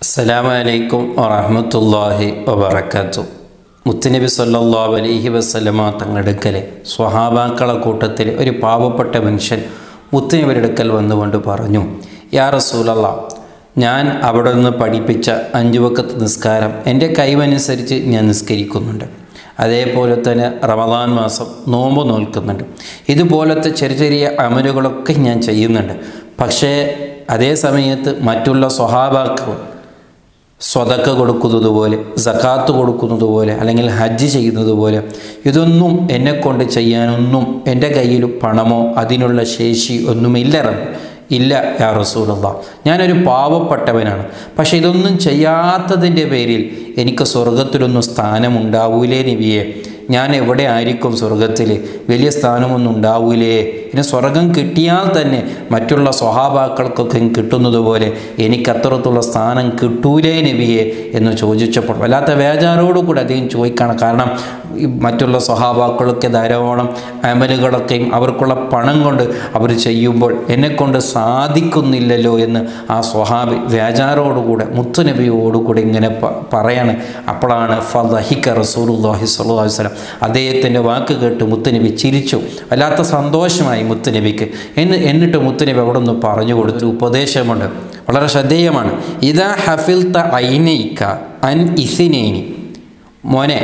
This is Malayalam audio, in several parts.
അസ്സലാമു അലൈക്കും വറഹമത്തല്ലാഹി വബർക്കാത്തു മുത്തുനബി സല്ലല്ലാഹു അലൈഹി വസല്ലമ തങ്ങളെടുക്കലെ സ്വഹാബാക്കളെ കൂട്ടത്തിൽ ഒരു പാവപ്പെട്ട മനുഷ്യൻ മുത്തുനബിയുടെ അടുക്കൽ വന്നുകൊണ്ട് പറഞ്ഞു യാ റസൂലല്ല ഞാൻ അവിടെ നിന്ന് പഠിപ്പിച്ച അഞ്ചു വക്കത്ത് നിസ്കാരം എൻ്റെ കൈവനുസരിച്ച് ഞാൻ നിസ്കരിക്കുന്നുണ്ട് അതേപോലെ തന്നെ റമദാൻ മാസം നോമ്പ് നോൽക്കുന്നുണ്ട് ഇതുപോലത്തെ ചെറിയ ചെറിയ അമലുകളൊക്കെ ഞാൻ ചെയ്യുന്നുണ്ട് പക്ഷേ അതേ സമയത്ത് മറ്റുള്ള സ്വഹാബാക്കൾ സ്വതക്ക കൊടുക്കുന്നത് പോലെ സക്കാത്ത് കൊടുക്കുന്നത് പോലെ അല്ലെങ്കിൽ ഹജ്ജ് ചെയ്യുന്നത് പോലെ ഇതൊന്നും എന്നെക്കൊണ്ട് ചെയ്യാനൊന്നും എൻ്റെ കയ്യിൽ പണമോ അതിനുള്ള ശേഷി ഒന്നുമില്ല റബ്ബ് ഇല്ല യാ റസൂലുള്ള ഞാനൊരു പാവപ്പെട്ടവനാണ് പക്ഷേ ഇതൊന്നും ചെയ്യാത്തതിൻ്റെ പേരിൽ എനിക്ക് സ്വർഗത്തിലൊന്നും സ്ഥാനമുണ്ടാവൂലേ നബിയെ ഞാൻ എവിടെ ആയിരിക്കും സ്വർഗത്തിൽ വലിയ സ്ഥാനമൊന്നും ഉണ്ടാവൂലേ ഇനി സ്വർഗം കിട്ടിയാൽ തന്നെ മറ്റുള്ള സ്വഹാബാക്കൾക്കൊക്കെ കിട്ടുന്നത് പോലെ എനിക്ക് അത്തരത്തിലുള്ള സ്ഥാനം കിട്ടൂലേ നബിയെ എന്ന് ചോദിച്ചപ്പോൾ വല്ലാത്ത വേജാറോടുകൂടി അദ്ദേഹം ചോദിക്കണം കാരണം ഈ മറ്റുള്ള സ്വഹാബാക്കൾക്ക് ധാരാളം അമലുകളൊക്കെയും അവർക്കുള്ള പണം കൊണ്ട് അവർ ചെയ്യുമ്പോൾ എന്നെക്കൊണ്ട് സാധിക്കുന്നില്ലല്ലോ എന്ന് ആ സ്വഹാബി വേജാറോടുകൂടെ മുത്തുനബിയോടുകൂടി ഇങ്ങനെ പറയാണ് അപ്പോഴാണ് ഫഹിക്ക റസൂലുല്ലാഹി സ്വല്ലല്ലാഹു അലൈഹി വസല്ലം അദ്ദേഹത്തിൻ്റെ വാക്ക് കേട്ട് മുത്തുനബി ചിരിച്ചു വല്ലാത്ത സന്തോഷമായി മുത്തുനബിക്ക് എന്ന് എന്നിട്ട് മുത്തുനബി അവിടെ നിന്ന് പറഞ്ഞു കൊടുത്തു ഉപദേശമുണ്ട് വളരെ ശ്രദ്ധേയമാണ് ഇതാ ഹഫിൽ ത ഐനയിക്ക അൻ ഇസിനേനി മോനെ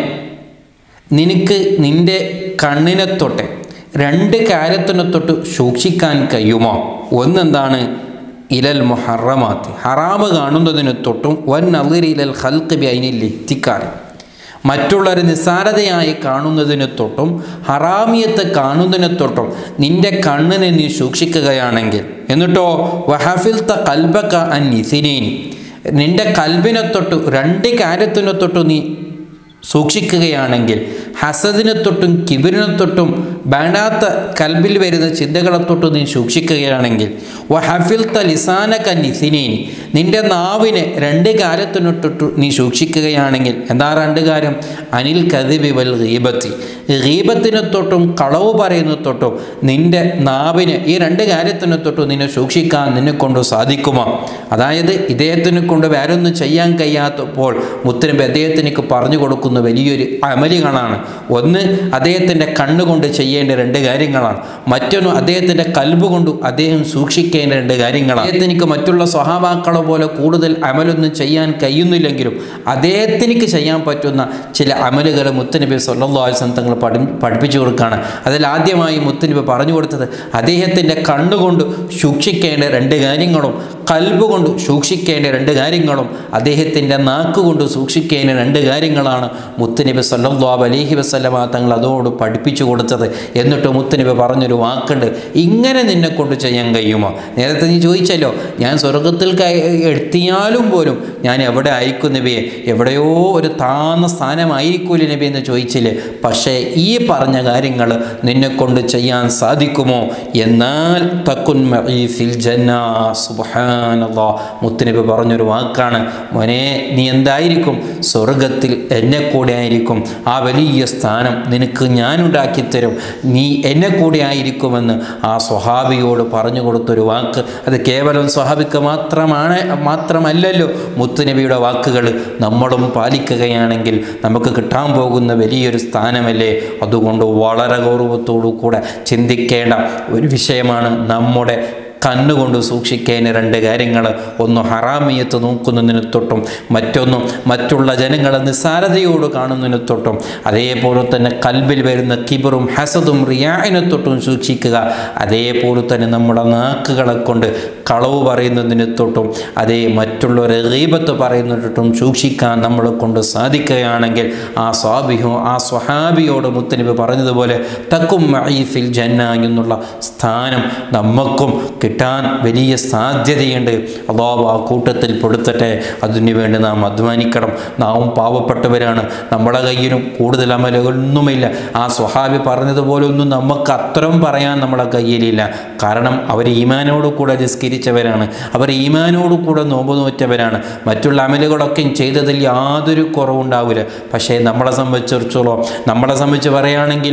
നിനക്ക് നിൻ്റെ കണ്ണിനെ തൊട്ട് രണ്ട് കാര്യത്തിനെ തൊട്ട് സൂക്ഷിക്കാൻ കഴിയുമോ ഒന്നെന്താണ് ഇലൽ മുഹറമാത്ത് ഹറാമ് കാണുന്നതിന് തൊട്ടും വൻ നളിർ ഇലൽ ഹൽക്ക് ബി അതിനിൽ എത്തിക്കാറ് മറ്റുള്ളവർ നിസ്സാരതയായി കാണുന്നതിന് തൊട്ടും ഹറാമിയത്ത് കാണുന്നതിന് തൊട്ടും നിന്റെ കണ്ണിനെ നീ സൂക്ഷിക്കുകയാണെങ്കിൽ എന്നിട്ടോ വഹഫിൽ ത കൽബക്ക അൻ നിസിനേനി നിന്റെ കൽബിനെ തൊട്ട് രണ്ട് കാര്യത്തിനെ തൊട്ട് നീ സൂക്ഷിക്കുകയാണെങ്കിൽ ഹസദിനെ തൊട്ടും കിബിരിനെ തൊട്ടും വേണ്ടാത്ത കൽബിൽ വരുന്ന ചിന്തകളെ തൊട്ടും നീ സൂക്ഷിക്കുകയാണെങ്കിൽ വ ഹഫിൽ ത ലിസാനക നിസിനീനി നിന്റെ നാവിനെ രണ്ട് കാര്യത്തിനൊട്ടിട്ട് നീ സൂക്ഷിക്കുകയാണെങ്കിൽ എന്താ രണ്ട് കാര്യം അനിൽ കതിബി വൽ ഗീബത്തി ഗീബത്തിനെ തൊട്ടും കളവ് പറയുന്ന തൊട്ടും നിന്റെ നാവിന് ഈ രണ്ട് കാര്യത്തിനെ തൊട്ടും നിന്നെ സൂക്ഷിക്കാൻ നിന്നെ കൊണ്ട് സാധിക്കുമോ അതായത് ഇദ്ദേഹത്തിനെ കൊണ്ട് വേറെ ഒന്നും ചെയ്യാൻ കഴിയാത്തപ്പോൾ മുത്തനബി അദ്ദേഹത്തിനേക്ക് പറഞ്ഞു കൊടുക്കുന്ന വലിയൊരു അമലികളാണ് ഒന്ന് അദ്ദേഹത്തിൻ്റെ കണ്ണുകൊണ്ട് ചെയ്യേണ്ട രണ്ട് കാര്യങ്ങളാണ് മറ്റൊന്ന് അദ്ദേഹത്തിൻ്റെ കൽബ് കൊണ്ട് അദ്ദേഹം സൂക്ഷിക്കേണ്ട രണ്ട് കാര്യങ്ങളാണ് അദ്ദേഹത്തിനിക്ക് മറ്റുള്ള സ്വഹാബാക്കളെ പോലെ കൂടുതൽ അമലൊന്നും ചെയ്യാൻ കഴിയുന്നില്ലെങ്കിലും അദ്ദേഹത്തിനിക്ക് ചെയ്യാൻ പറ്റുന്ന ചില അമലുകൾ മുത്തനബി സല്ലാസ് തങ്ങൾ പഠി പഠിപ്പിച്ചു കൊടുക്കുകയാണ് അതിൽ ആദ്യമായി മുത്തനബി പറഞ്ഞു കൊടുത്തത് അദ്ദേഹത്തിൻ്റെ കണ്ണുകൊണ്ട് സൂക്ഷിക്കേണ്ട രണ്ട് കാര്യങ്ങളും കൽബ് കൊണ്ട് സൂക്ഷിക്കേണ്ട രണ്ട് കാര്യങ്ങളും അദ്ദേഹത്തിൻ്റെ നാക്ക് കൊണ്ട് സൂക്ഷിക്കേണ്ട രണ്ട് കാര്യങ്ങളാണ് മുത്തനബി സല്ലാ അലഹി വസ്ലമ തങ്ങൾ അതോട് പഠിപ്പിച്ചു കൊടുത്തത് എന്നിട്ട് മുത്തനബി പറഞ്ഞൊരു വാക്കുണ്ട് ഇങ്ങനെ നിന്നെ കൊണ്ട് ചെയ്യാൻ കഴിയുമോ നേരത്തെ നീ ചോദിച്ചല്ലോ ഞാൻ സ്വർഗത്തിൽ എത്തിയാലും പോലും ഞാൻ എവിടെ ആയിരിക്കും നബിയെ എവിടെയോ ഒരു താന്ന സ്ഥാനമായിരിക്കൂലേ നബി എന്ന് ചോദിച്ചില്ലേ പക്ഷേ ഈ പറഞ്ഞ കാര്യങ്ങൾ നിന്നെ കൊണ്ട് ചെയ്യാൻ സാധിക്കുമോ എന്നാൽ തക്കുൻ ഫിൽ ജന്ന സുബാനല്ലാ മുത്തുനബി പറഞ്ഞൊരു വാക്കാണ് മോനെ നീ എന്തായിരിക്കും സ്വർഗത്തിൽ എന്നെ കൂടെ ആയിരിക്കും ആ വലിയ സ്ഥാനം നിനക്ക് ഞാനുണ്ടാക്കി തരും നീ എന്നെ കൂടെ ആയിരിക്കുമെന്ന് ആ സ്വഹാബിയോട് പറഞ്ഞു കൊടുത്തൊരു വാക്ക് അത് കേവലം സ്വഹാബിക്ക് മാത്രമാണ് മാത്രമല്ലല്ലോ മുത്തുനബിയുടെ വാക്കുകൾ നമ്മളും പാലിക്കുകയാണെങ്കിൽ നമുക്ക് കിട്ടാൻ പോകുന്ന വലിയൊരു സ്ഥാനമല്ലേ അതുകൊണ്ട് വളരെ ഗൗരവത്തോടു കൂടെ ചിന്തിക്കേണ്ട ഒരു വിഷയമാണ് നമ്മുടെ കണ്ണുകൊണ്ട് സൂക്ഷിക്കേണ്ട രണ്ട് കാര്യങ്ങൾ ഒന്ന് ഹറാമിയത്ത് നോക്കുന്നതിന് തൊട്ടും മറ്റൊന്നും മറ്റുള്ള ജനങ്ങളെ നിസ്സാരതയോട് കാണുന്നതിന് തൊട്ടും അതേപോലെ തന്നെ കൽബിൽ വരുന്ന കിബറും ഹസദും റിയായിനെ തൊട്ടും സൂക്ഷിക്കുക അതേപോലെ തന്നെ നമ്മുടെ നാക്കുകളെ കൊണ്ട് കളവ് പറയുന്നതിന് തൊട്ടും അതേ മറ്റുള്ളവരെ ഗീബത്ത് പറയുന്നതിട്ടും സൂക്ഷിക്കാൻ നമ്മളെ കൊണ്ട് സാധിക്കുകയാണെങ്കിൽ ആ സ്വാഭിഹോ ആ സ്വഹാബിയോട് മുത്തനിബ് പറഞ്ഞതുപോലെ തക്കും മഈഫിൽ ജന്ന എന്നുള്ള സ്ഥാനം നമുക്കും കിട്ടാൻ വലിയ സാധ്യതയുണ്ട് അള്ളാഹു ആ കൂട്ടത്തിൽ പെടുത്തട്ടെ അതിനു വേണ്ടി നാം അധ്വാനിക്കണം നാം പാവപ്പെട്ടവരാണ് നമ്മുടെ കയ്യിലും കൂടുതൽ അമലുകളൊന്നുമില്ല ആ സ്വഹാബി പറഞ്ഞതുപോലെ ഒന്നും നമുക്ക് അത്രയും പറയാൻ നമ്മുടെ കയ്യിലില്ല കാരണം അവർ ഈമാനോട് കൂടെ നിസ്കരിച്ചവരാണ് അവർ ഈമാനോട് കൂടെ നോമ്പ് നോറ്റവരാണ് മറ്റുള്ള അമലുകളൊക്കെ ചെയ്തതിൽ യാതൊരു കുറവുണ്ടാവില്ല പക്ഷേ നമ്മളെ സംബന്ധിച്ചിടത്തോളം നമ്മളെ സംബന്ധിച്ച് പറയുകയാണെങ്കിലോ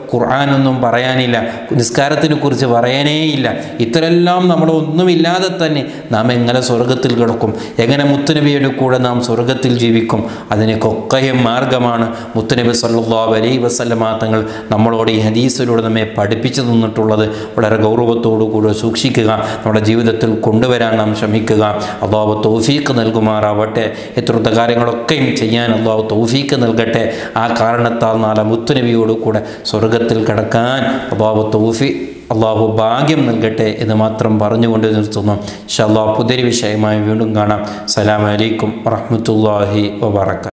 ഖുർആാനൊന്നും പറയാനില്ല നിസ്കാരത്തിനെ കുറിച്ച് പറയാനേയില്ല ഇത്തരെല്ലാം നമ്മളൊന്നുമില്ലാതെ തന്നെ നാം എങ്ങനെ സ്വർഗത്തിൽ കിടക്കും എങ്ങനെ മുത്തുനബിയുടെ കൂടെ നാം സ്വർഗത്തിൽ ജീവിക്കും അതിനൊക്കെയും മാർഗമാണ് മുത്തുനബി സല്ലല്ലാഹു അലൈഹി വസല്ലമ തങ്ങൾ നമ്മളോട് ഈ ഹദീസിലൂടെ നമ്മെ പഠിപ്പിച്ചു തന്നിട്ടുള്ളത് വളരെ ഗൗരവത്തോടു കൂടി സൂക്ഷിക്കുക നമ്മുടെ ജീവിതത്തിൽ കൊണ്ടുവരാൻ നാം ശ്രമിക്കുക അള്ളാഹു തൗഫീക്ക് നൽകുമാറാവട്ടെ ഇത്തരത്തെ കാര്യങ്ങളൊക്കെയും ചെയ്യാൻ അള്ളാഹു തൗഫീക്ക് നൽകട്ടെ ആ കാരണത്താൽ നാളെ മുത്തുനബിയോട് കൂടെ സ്വർഗത്തിൽ കിടക്കാൻ അള്ളാഹു തൗഫി അള്ളാഹു ഭാഗ്യം നൽകട്ടെ എന്ന് മാത്രം പറഞ്ഞുകൊണ്ട് നിർത്തുന്നു ഇൻഷാ അള്ളാഹു പുതിയൊരു വിഷയമായി വീണ്ടും കാണാം സലാം അലൈക്കും വറഹ്മത്തുള്ളാഹി വബറകാതുഹു